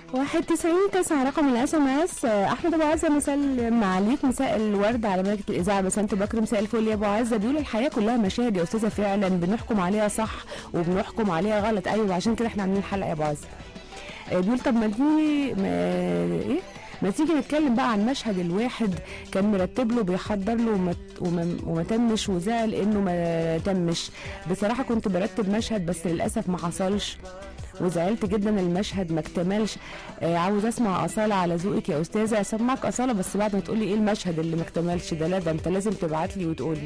واحد تسعين تسعة رقم الاس ام اس احمد ابو عزه مسلم عليك مساء الورد على ملكه الاذاعه بسنت بكر مساء الفل يا ابو عزه بيقول الحياه كلها مشاهد يا استاذه فعلا بنحكم عليها صح وبنحكم عليها غلط ايوه عشان كده احنا عاملين الحلقه يا ابو عزه آه، بيقول طب ما تيجي ما ايه ما تيجي نتكلم بقى عن مشهد الواحد كان مرتب له بيحضر له وما, وما, وما تمش وزعل انه ما تمش بصراحه كنت برتب مشهد بس للاسف ما حصلش وزعلت جدا المشهد ما اكتملش آه عاوز اسمع اصاله على ذوقك يا استاذه اسمعك اصاله بس بعد ما تقولي ايه المشهد اللي ما اكتملش ده لا ده انت لازم تبعت لي وتقول لي